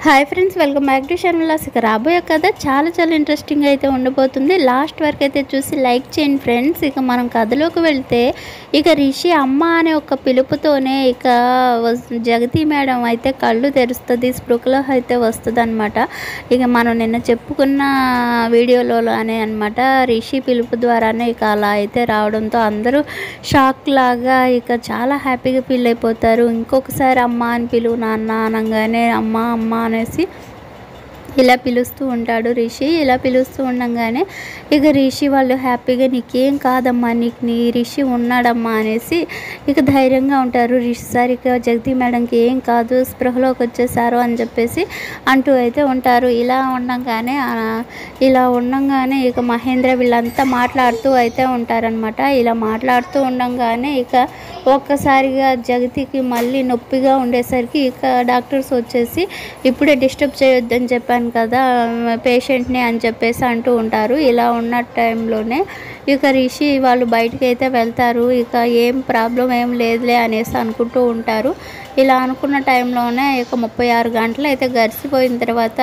hi friends welcome back to Sharmila's ఇక రాబోయే కథ చాలా చాలా ఇంట్రెస్టింగ్ అయితే ఉండబోతుంది లాస్ట్ వరకు అయితే చూసి లైక్ చేయండి ఫ్రెండ్స్ ఇక మనం కథలోకి వెళ్తే ఇక రిషి అమ్మ అనే ఒక పిలుపుతోనే ఇక వస్- జగతి మేడం అయితే కళ్ళు తెరుస్తుంది స్పృహలో అయితే వస్తుంది అనమాట ఇక మనం నిన్న చెప్పుకున్న వీడియోలో అనే అనమాట రిషి పిలుపు ద్వారానే ఇక అలా అయితే రావడంతో అందరూ షాక్ లాగా ఇక చాలా హ్యాపీగా ఫీల్ అయిపోతారు ఇంకొకసారి అమ్మ అని పిలువు నాన్న అనగానే అమ్మ అమ్మ అనేసి ఇలా పిలుస్తూ ఉంటాడు రిషి ఇలా పిలుస్తూ ఉండగానే ఇక రిషి వాళ్ళు హ్యాపీగా నీకేం కాదమ్మా నీకు నీ రిషి ఉన్నాడమ్మా అనేసి ఇక ధైర్యంగా ఉంటారు రిషి సార్ ఇక జగతి మేడంకి ఏం కాదు స్పృహలోకి వచ్చేసారు అని చెప్పేసి అంటూ అయితే ఉంటారు ఇలా ఉండగానే ఆ, ఇలా ఉండగానే ఇక మహేంద్ర వీళ్ళంతా మాట్లాడుతూ అయితే ఉంటారనమాట ఇలా మాట్లాడుతూ ఉండగానే ఇక ఒక్కసారిగా జగతికి మళ్ళీ నొప్పిగా ఉండేసరికి ఇక డాక్టర్స్ వచ్చేసి ఇప్పుడే డిస్టర్బ్ చేయొద్దని చెప్పాను కదా పేషెంట్ని అని చెప్పేసి అంటూ ఉంటారు ఇలా ఉన్న టైంలోనే ఇక రిషి వాళ్ళు బయటికి అయితే వెళ్తారు ఇక ఏం ప్రాబ్లం ఏం లేదులే అనేసి అనుకుంటూ ఉంటారు ఇలా అనుకున్న టైంలోనే ఇక ముప్పై ఆరు గంటలు అయితే గడిచిపోయిన తర్వాత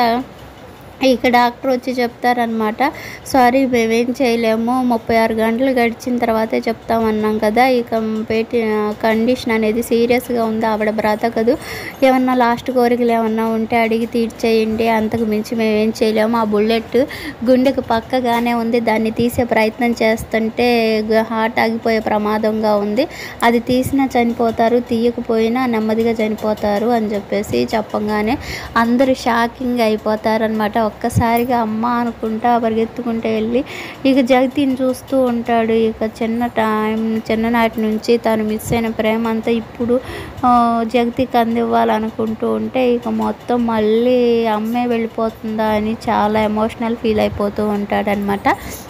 ఇక డాక్టర్ వచ్చి చెప్తారనమాట సారీ మేమేం చేయలేము ముప్పై ఆరు గంటలు గడిచిన తర్వాతే చెప్తామన్నాం కదా ఇక పేటి కండిషన్ అనేది సీరియస్గా ఉంది ఆవిడ బ్రతకదు ఏమన్నా లాస్ట్ కోరికలు ఏమన్నా ఉంటే అడిగి తీర్చేయండి అంతకు మించి మేమేం చేయలేము ఆ బుల్లెట్ గుండెకు పక్కగానే ఉంది దాన్ని తీసే ప్రయత్నం చేస్తుంటే గ- హార్ట్ ఆగిపోయే ప్రమాదంగా ఉంది అది తీసినా చనిపోతారు తీయకపోయినా నెమ్మదిగా చనిపోతారు అని చెప్పేసి చెప్పంగానే అందరూ షాకింగ్ అయిపోతారనమాట ఒక్కసారిగా అమ్మ అనుకుంటా పరిగెత్తుకుంటూ వెళ్ళి ఇక జగతిని చూస్తూ ఉంటాడు ఇక చిన్న టైం చిన్ననాటి నుంచి తను మిస్ అయిన ప్రేమ అంతా ఇప్పుడు ఆ, జగతికి అందివ్వాలనుకుంటూ ఉంటే ఇక మొత్తం మళ్ళీ అమ్మే వెళ్ళిపోతుందా అని చాలా ఎమోషనల్ ఫీల్ అయిపోతూ ఉంటాడనమాట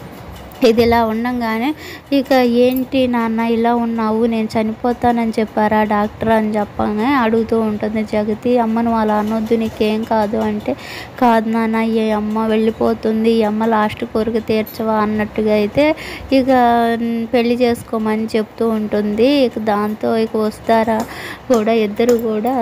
ఇది ఇలా ఉండంగానే ఇక ఏంటి నాన్న ఇలా ఉన్నావు నేను చనిపోతానని చెప్పారా డాక్టర్ అని చెప్పగానే అడుగుతూ ఉంటుంది జగతి అమ్మ నువ్వు అలా అనొద్దు నీకేం కాదు అంటే కాదు నాన్న ఈ అమ్మ వెళ్ళిపోతుంది ఈ అమ్మ లాస్ట్ కోరిక తీర్చవా అన్నట్టుగా అయితే ఇక మ్, పెళ్లి చేసుకోమని చెప్తూ ఉంటుంది ఇక దాంతో ఇక వస్తారా కూడా ఇద్దరు కూడా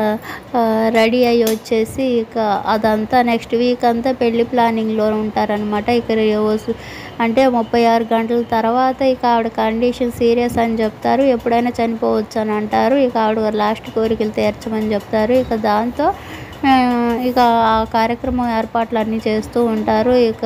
రెడీ అయ్యి వచ్చేసి ఇక అదంతా నెక్స్ట్ వీక్ అంతా పెళ్లి ప్లానింగ్లో ఉంటారనమాట ఇక రోజు అంటే ముప్పై ఆరు గంటల తర్వాత ఇక ఆవిడ కండిషన్ సీరియస్ అని చెప్తారు ఎప్పుడైనా చనిపోవచ్చు అని అంటారు ఇక ఆవిడ లాస్ట్ కోరికలు తీర్చమని చెప్తారు ఇక దాంతో ఆ, ఇక ఆ కార్యక్రమం ఏర్పాట్లు అన్నీ చేస్తూ ఉంటారు ఇక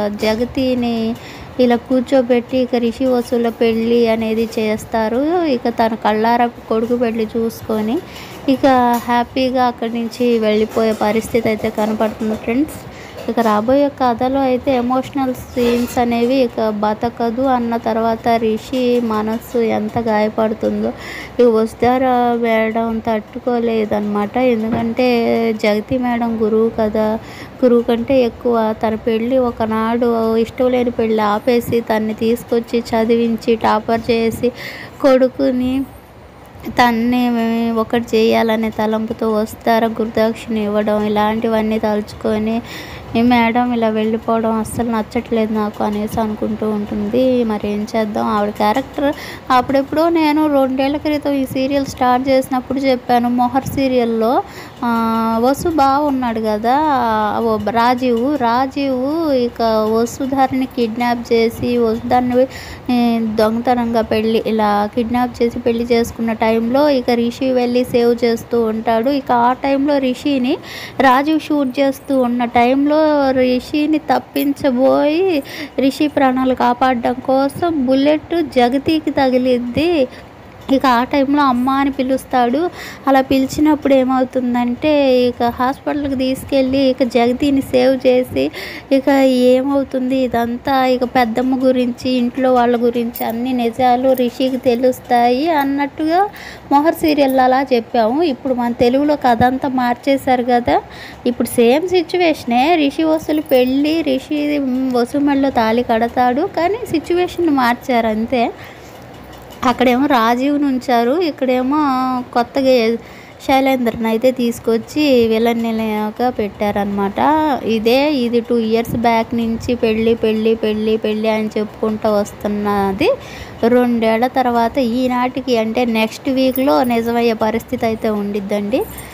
జగతిని ఇలా కూర్చోబెట్టి ఇక రిషి వసూల పెళ్ళి అనేది చేస్తారు ఇక తన కళ్ళార కొడుకు పెళ్ళి చూసుకొని ఇక హ్యాపీగా అక్కడి నుంచి వెళ్ళిపోయే పరిస్థితి అయితే కనపడుతుంది ఫ్రెండ్స్ ఇక రాబోయే కథలో అయితే ఎమోషనల్ సీన్స్ అనేవి ఇక బతకదు అన్న తర్వాత రిషి మనస్సు ఎంత గాయపడుతుందో ఇక వస్తార వేయడం తట్టుకోలేదన్నమాట ఎందుకంటే జగతి మేడం గురువు కదా గురువు కంటే ఎక్కువ తన పెళ్ళి ఒకనాడు ఇష్టం లేని పెళ్ళి ఆపేసి తన్ని తీసుకొచ్చి చదివించి టాపర్ చేసి కొడుకుని తన్ని ఒకటి చేయాలనే తలంపుతో వస్తారా గురుదక్షిణ ఇవ్వడం ఇలాంటివన్నీ తలుచుకొని ఈ మేడం ఇలా వెళ్ళిపోవడం అస్సలు నచ్చట్లేదు నాకు అనేసి అనుకుంటూ ఉంటుంది మరి ఏం చేద్దాం ఆవిడ క్యారెక్టర్ అప్పుడెప్పుడో నేను రెండేళ్ల క్రితం ఈ సీరియల్ స్టార్ట్ చేసినప్పుడు చెప్పాను మొహర్ సీరియల్లో ఆ, వసు బాగున్నాడు కదా ఓ రాజీవ్ రాజీవ్ ఇక వసుధారిని కిడ్నాప్ చేసి వసుధారిని ఏ, దొంగతనంగా పెళ్ళి ఇలా కిడ్నాప్ చేసి పెళ్లి చేసుకున్న టైంలో ఇక రిషి వెళ్ళి సేవ్ చేస్తూ ఉంటాడు ఇక ఆ టైంలో రిషిని రాజీవ్ షూట్ చేస్తూ ఉన్న టైంలో రిషిని తప్పించబోయి రిషి ప్రాణాలు కాపాడడం కోసం బుల్లెట్ జగతికి తగిలిద్ది ఇక ఆ టైంలో అమ్మ అని పిలుస్తాడు అలా పిలిచినప్పుడు ఏమవుతుందంటే ఇక హాస్పిటల్కి తీసుకెళ్ళి ఇక జగతిని సేవ్ చేసి ఇక ఏమవుతుంది ఇదంతా ఇక పెద్దమ్మ గురించి ఇంట్లో వాళ్ళ గురించి అన్ని నిజాలు రిషికి తెలుస్తాయి అన్నట్టుగా మొహర్ సీరియల్ అలా చెప్పాము ఇప్పుడు మన తెలుగులో కథ అంతా మార్చేశారు కదా ఇప్పుడు సేమ్ సిచ్యువేషనే రిషి వసులు పెళ్ళి రిషి వసుమెళ్ళలో తాళి కడతాడు కానీ సిచ్యువేషన్ మార్చారు అంతే అక్కడేమో రాజీవ్ని ఉంచారు ఇక్కడేమో కొత్తగా శైలేంద్రని అయితే తీసుకొచ్చి విలన్నిలాగా పెట్టారనమాట ఇదే ఇది టూ ఇయర్స్ బ్యాక్ నుంచి పెళ్ళి పెళ్ళి పెళ్ళి పెళ్ళి అని చెప్పుకుంటూ వస్తున్నది రెండేళ్ల తర్వాత ఈనాటికి అంటే నెక్స్ట్ వీక్లో నిజమయ్యే పరిస్థితి అయితే ఉండిద్దండి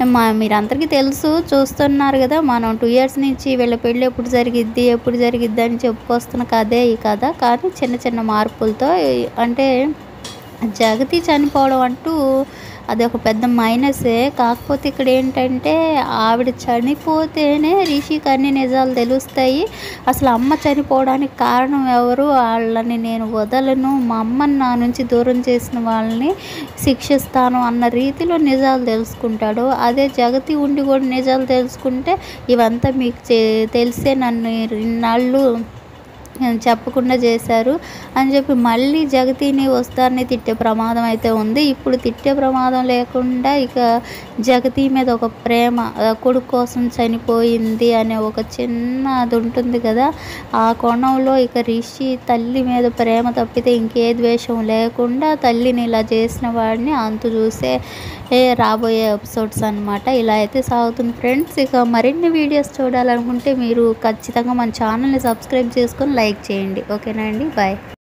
మా మీరందరికీ తెలుసు చూస్తున్నారు కదా మనం టూ ఇయర్స్ నుంచి వీళ్ళ పెళ్ళి ఎప్పుడు జరిగిద్ది ఎప్పుడు జరిగిద్ది అని చెప్పుకొస్తున్న కథే ఈ కథ కానీ చిన్న చిన్న మార్పులతో అంటే జగతి చనిపోవడం అంటూ అది ఒక పెద్ద మైనసే కాకపోతే ఇక్కడ ఏంటంటే ఆవిడ చనిపోతేనే రిషికి అన్ని నిజాలు తెలుస్తాయి అసలు అమ్మ చనిపోవడానికి కారణం ఎవరు వాళ్ళని నేను వదలను మా అమ్మని నా నుంచి దూరం చేసిన వాళ్ళని శిక్షిస్తాను అన్న రీతిలో నిజాలు తెలుసుకుంటాడు అదే జగతి ఉండి కూడా నిజాలు తెలుసుకుంటే ఇవంతా మీకు చే- తెలిసే నన్ను ఇన్నాళ్ళు చెప్పకుండా చేశారు అని చెప్పి మళ్ళీ జగతిని వస్తారని తిట్టే ప్రమాదం అయితే ఉంది ఇప్పుడు తిట్టే ప్రమాదం లేకుండా ఇక జగతి మీద ఒక ప్రేమ ఆ, కొడుకు కోసం చనిపోయింది అనే ఒక చిన్న అది ఉంటుంది కదా ఆ కోణంలో ఇక రిషి తల్లి మీద ప్రేమ తప్పితే ఇంకే ద్వేషం లేకుండా తల్లిని ఇలా చేసిన వాడిని అంతు చూసే ఏ రాబోయే ఎపిసోడ్స్ అన్నమాట ఇలా అయితే సాగుతుంది ఫ్రెండ్స్ ఇక మరిన్ని వీడియోస్ చూడాలనుకుంటే మీరు ఖచ్చితంగా మన ఛానల్ని సబ్స్క్రైబ్ చేసుకొని లైక్ చేయండి ఓకేనా అండి బాయ్